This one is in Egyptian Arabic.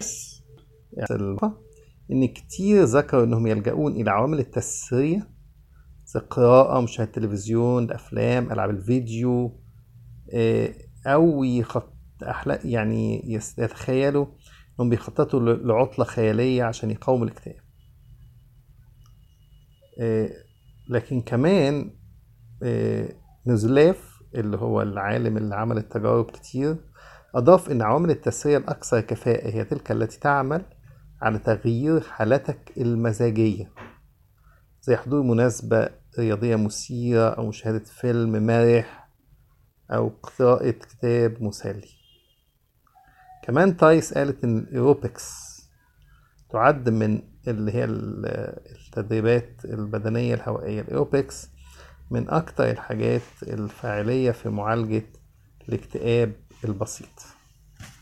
يعني إن كتير ذكروا إنهم يلجؤون إلى عوامل التسرية زي القراءة مشاهدة التلفزيون الأفلام ألعاب الفيديو آه، أو يخط أحلام يعني يس- يتخيلوا إنهم بيخططوا ل- لعطلة خيالية عشان يقاوموا الاكتئاب آه، لكن كمان آه، نزلاف اللي هو العالم اللي عمل التجارب كتير أضاف إن عوامل التسرية الأكثر كفاءة هي تلك التي تعمل على تغيير حالتك المزاجية زي حضور مناسبة رياضية مثيرة أو مشاهدة فيلم مرح أو قراءة كتاب مسلي كمان تايس قالت إن الإيروبكس تعد من اللي هي ال- التدريبات البدنية الهوائية الإيروبكس من أكتر الحاجات الفاعلية في معالجة الاكتئاب البسيط